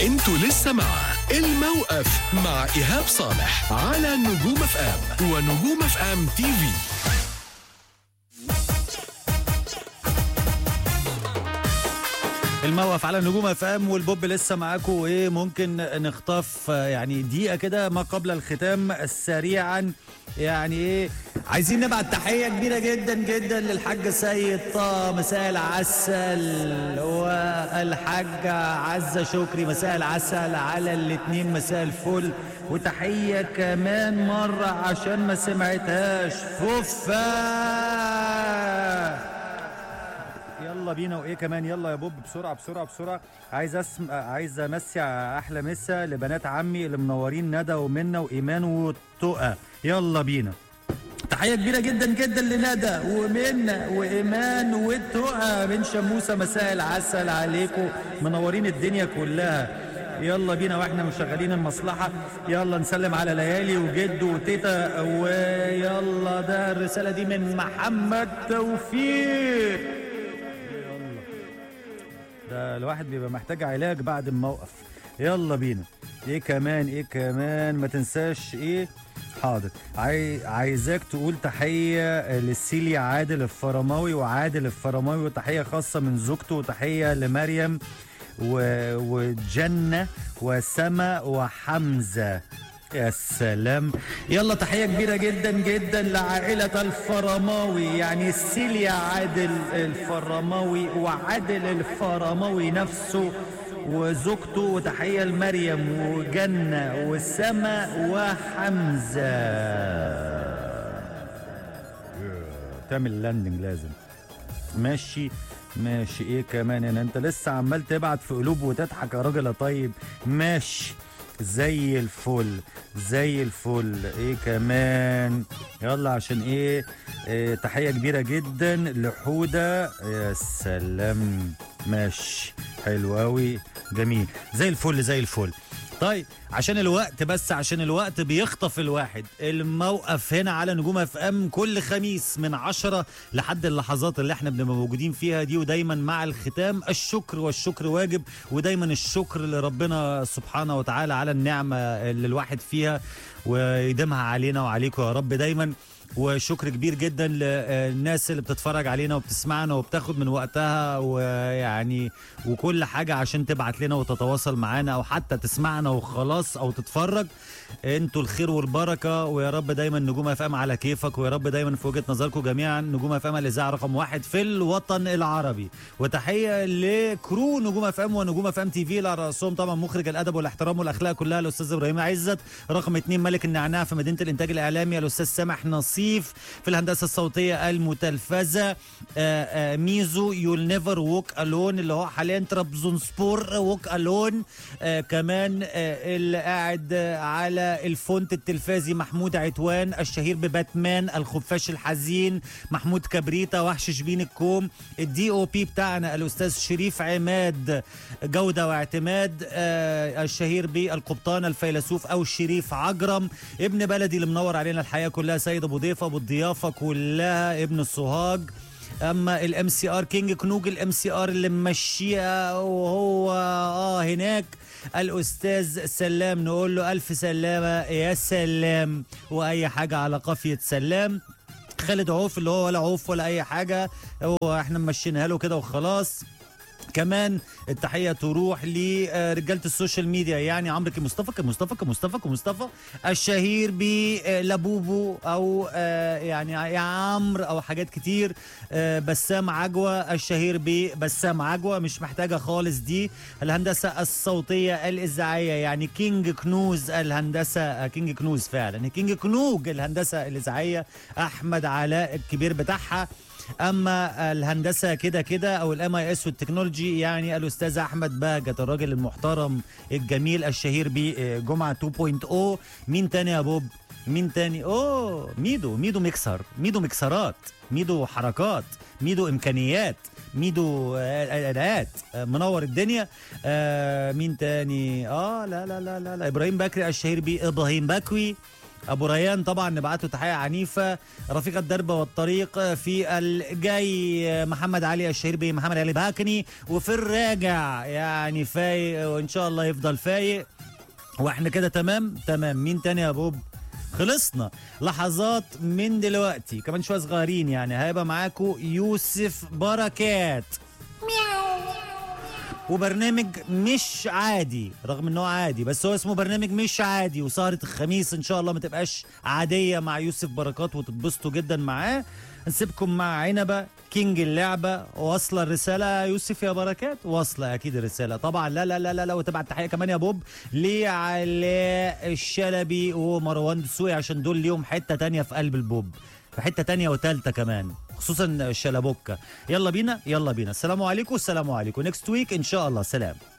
انتوا لسه مع الموقف مع ايهاب صالح على نجوم اف ام ونجوم اف ام تي في الموقف على نجوم اف ام والبوب لسه معاكم وايه ممكن نخطف آه، يعني دقيقه كده ما قبل الختام سريعا يعني ايه عايزين نبعت تحيه كبيره جدا جدا للحاج سيد طه مساء العسل والحاجه عزه شكري مساء العسل على الاتنين مساء الفل وتحيه كمان مره عشان ما سمعتهاش فوفا يلا بينا وايه كمان يلا يا بوب بسرعه بسرعه بسرعه عايز اسم عايز امسي احلى مسا لبنات عمي اللي منورين ندى ومنى وايمان والتقى يلا بينا تحيه كبيره جدا جدا لندى ومنى وايمان والتقى من شموسه مساء العسل عليكم منورين الدنيا كلها يلا بينا واحنا مشغلين المصلحة يلا نسلم على ليالي وجد وتيتا ويلا ده الرسالة دي من محمد توفيق ده الواحد بيبقى محتاج علاج بعد الموقف يلا بينا ايه كمان ايه كمان ما تنساش ايه حاضر عاي... عايزاك تقول تحية للسيلي عادل الفرماوي وعادل الفرماوي وتحية خاصة من زوجته وتحية لمريم و... وجنة وسما وحمزة يا سلام يلا تحية كبيرة جدا جدا لعائلة الفرماوي يعني سيليا عادل الفرماوي وعادل الفرماوي نفسه وزوجته وتحية لمريم وجنة وسما وحمزة تعمل لاندنج لازم ماشي ماشي ايه كمان يعني انت لسه عمال تبعت في قلوب وتضحك يا راجل يا طيب ماشي زي الفل زي الفل ايه كمان يلا عشان ايه, إيه تحية كبيرة جدا لحودة يا سلام ماشي حلو قوي جميل زي الفل زي الفل طيب عشان الوقت بس عشان الوقت بيخطف الواحد الموقف هنا على نجوم اف ام كل خميس من عشرة لحد اللحظات اللي احنا بنبقى موجودين فيها دي ودايما مع الختام الشكر والشكر واجب ودايما الشكر لربنا سبحانه وتعالى على النعمة اللي الواحد فيها ويديمها علينا وعليكم يا رب دايما وشكر كبير جدا للناس اللي بتتفرج علينا وبتسمعنا وبتاخد من وقتها ويعني وكل حاجة عشان تبعت لنا وتتواصل معانا أو حتى تسمعنا وخلاص أو تتفرج انتوا الخير والبركة ويا رب دايما نجوم اف ام على كيفك ويا رب دايما في وجهة نظركم جميعا نجوم اف ام الإذاعة رقم واحد في الوطن العربي وتحية لكرو نجوم اف ام ونجوم اف ام تي في على رأسهم طبعا مخرج الأدب والاحترام والأخلاق كلها الأستاذ إبراهيم عزت رقم اتنين ملك النعناع في مدينة الإنتاج الإعلامي الأستاذ سامح نصيف في الهندسة الصوتية المتلفزة آآ آآ ميزو يول نيفر ووك ألون اللي هو حاليا ترابزون سبور ووك ألون كمان آه، اللي قاعد آه، على الفونت التلفازي محمود عتوان الشهير بباتمان الخفاش الحزين محمود كبريتا وحش شبين الكوم الدي او بي بتاعنا الاستاذ شريف عماد جوده واعتماد آه، الشهير بالقبطان الفيلسوف او الشريف عجرم ابن بلدي اللي منور علينا الحياه كلها سيد ابو ضيفه ابو الضيافه كلها ابن السوهاج اما الام سي ار كينج كنوج الام سي ار اللي ممشيها وهو اه هناك الاستاذ سلام نقول له الف سلامه يا سلام واي حاجه على قافيه سلام خالد عوف اللي هو ولا عوف ولا اي حاجه هو احنا ممشينها له كده وخلاص كمان التحيه تروح لرجاله السوشيال ميديا يعني عمرو كمصطفى كمصطفى كمصطفى كمصطفى الشهير بلبوبو او آه، يعني يا عمرو او حاجات كتير آه، بسام عجوه الشهير ببسام عجوه مش محتاجه خالص دي الهندسه الصوتيه الاذاعيه يعني كينج كنوز الهندسه آه، كينج كنوز فعلا كينج كنوج الهندسه الاذاعيه احمد علاء الكبير بتاعها اما الهندسه كده كده او الام اي اس والتكنولوجي يعني الاستاذ احمد باجت الراجل المحترم الجميل الشهير بجمعه 2.0 مين تاني يا بوب مين تاني اوه ميدو ميدو ميكسر ميدو ميكسرات ميدو حركات ميدو امكانيات ميدو آه، اداءات آه، منور الدنيا آه مين تاني اه لا لا لا لا, لا. ابراهيم بكري الشهير بابراهيم بكوي ابو ريان طبعا نبعت له تحيه عنيفه رفيق الدرب والطريق في الجاي محمد علي الشهير بيه محمد علي باكني وفي الراجع يعني فايق وان شاء الله يفضل فايق واحنا كده تمام تمام مين تاني يا بوب خلصنا لحظات من دلوقتي كمان شويه صغيرين يعني هيبقى معاكم يوسف بركات وبرنامج مش عادي رغم ان هو عادي بس هو اسمه برنامج مش عادي وسهرة الخميس ان شاء الله ما تبقاش عادية مع يوسف بركات وتتبسطوا جدا معاه نسيبكم مع عنبة كينج اللعبة واصلة الرسالة يا يوسف يا بركات واصلة اكيد الرسالة طبعا لا لا لا لا, لا وتبعت تحية كمان يا بوب لعلاء الشلبي ومروان دسوقي عشان دول ليهم حتة تانية في قلب البوب في حتة تانية وتالتة كمان خصوصا الشلبوكة يلا بينا يلا بينا السلام عليكم السلام عليكم نيكست ويك ان شاء الله سلام